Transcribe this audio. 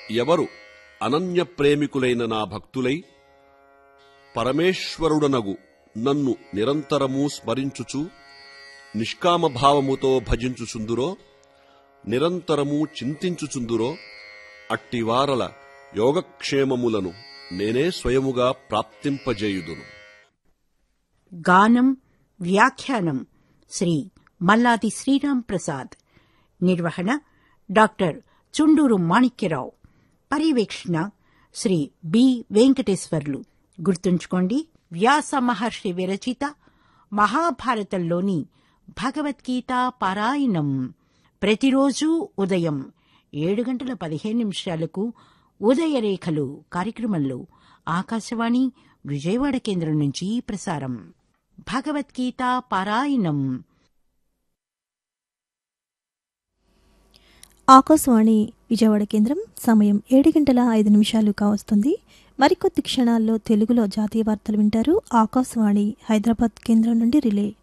ఎవరు అనన్య ప్రేమికులైన నా భక్తులై పరమేశ్వరుడనగు నన్ను నిరంతరము స్మరించుచు నిష్కామభావముతో భజించుచుందురో నిరంతరము చింతించుచుందురో అట్టివారల యోగక్షేమములను నేనే స్వయముగా ప్రాప్తింపజేయుదును గానం వ్యాఖ్యానం శ్రీ మల్లాది శ్రీరాం ప్రసాద్ నిర్వహణ డాక్టర్ చుండూరు మాణిక్యరావు పర్యవేక్షణ శ్రీ బి వెంకటేశ్వర్లు గుర్తుంచుకోండి వ్యాస మహర్షి విరచిత మహాభారతంలోని భగవద్గీత పారాయణం ప్రతిరోజు ఉదయం ఏడు గంటల పదిహేను నిమిషాలకు ఉదయరేఖలు కార్యక్రమంలో ఆకాశవాణి విజయవాడ కేంద్రం నుంచి ప్రసారం భగవద్గీత పారాయణం ఆకాశవాణి విజయవాడ కేంద్రం సమయం ఏడు గంటల ఐదు నిమిషాలు కావస్తుంది మరికొద్ది క్షణాల్లో తెలుగులో జాతీయ వార్తలు వింటారు ఆకాశవాణి హైదరాబాద్ కేంద్రం నుండి రిలే